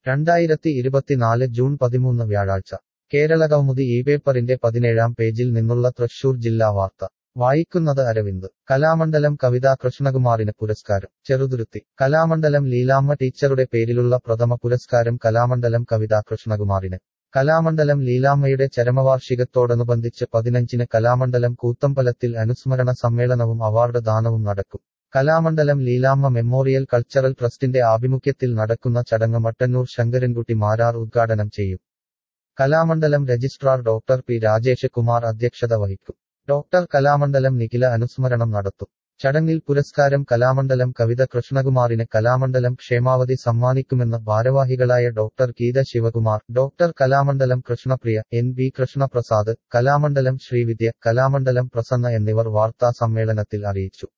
രണ്ടായിരത്തി ഇരുപത്തിനാല് ജൂൺ പതിമൂന്ന് വ്യാഴാഴ്ച കേരളകൗമുദി ഈ പേപ്പറിന്റെ പതിനേഴാം പേജിൽ നിന്നുള്ള തൃശൂർ ജില്ലാ വാർത്ത വായിക്കുന്നത് അരവിന്ദ് കലാമണ്ഡലം കവിതാ കൃഷ്ണകുമാറിന് പുരസ്കാരം ചെറുതുരുത്തി കലാമണ്ഡലം ലീലാമ്മ ടീച്ചറുടെ പേരിലുള്ള പ്രഥമ പുരസ്കാരം കലാമണ്ഡലം കവിതാ കൃഷ്ണകുമാറിന് കലാമണ്ഡലം ലീലാമ്മയുടെ ചരമവാർഷികത്തോടനുബന്ധിച്ച് പതിനഞ്ചിന് കലാമണ്ഡലം കൂത്തമ്പലത്തിൽ അനുസ്മരണ സമ്മേളനവും അവാർഡ് ദാനവും നടക്കും കലാമണ്ഡലം ലീലാമ്മ മെമ്മോറിയൽ കൾച്ചറൽ ട്രസ്റ്റിന്റെ ആഭിമുഖ്യത്തിൽ നടക്കുന്ന ചടങ്ങ് മട്ടന്നൂർ ശങ്കരൻകുട്ടി മാരാർ ഉദ്ഘാടനം ചെയ്യും Kalamandalam registrar doctor P Rajesh Kumar അധ്യക്ഷത വഹിക്കും ഡോക്ടർ കലാമണ്ഡലം നിഖില അനുസ്മരണം നടത്തും ചടങ്ങിൽ പുരസ്കാരം കലാമണ്ഡലം കവിത കൃഷ്ണകുമാറിന് കലാമണ്ഡലം ക്ഷേമാവധി സമ്മാനിക്കുമെന്ന് ഭാരവാഹികളായ doctor Geetha Sivakumar doctor Kalamandalam Krishnapriya N B Krishnaprasad Kalamandalam Sreevidya Kalamandalam Prasanna എന്നിവർ വാർത്താ സമ്മേളനത്തിൽ അറിയിച്ചു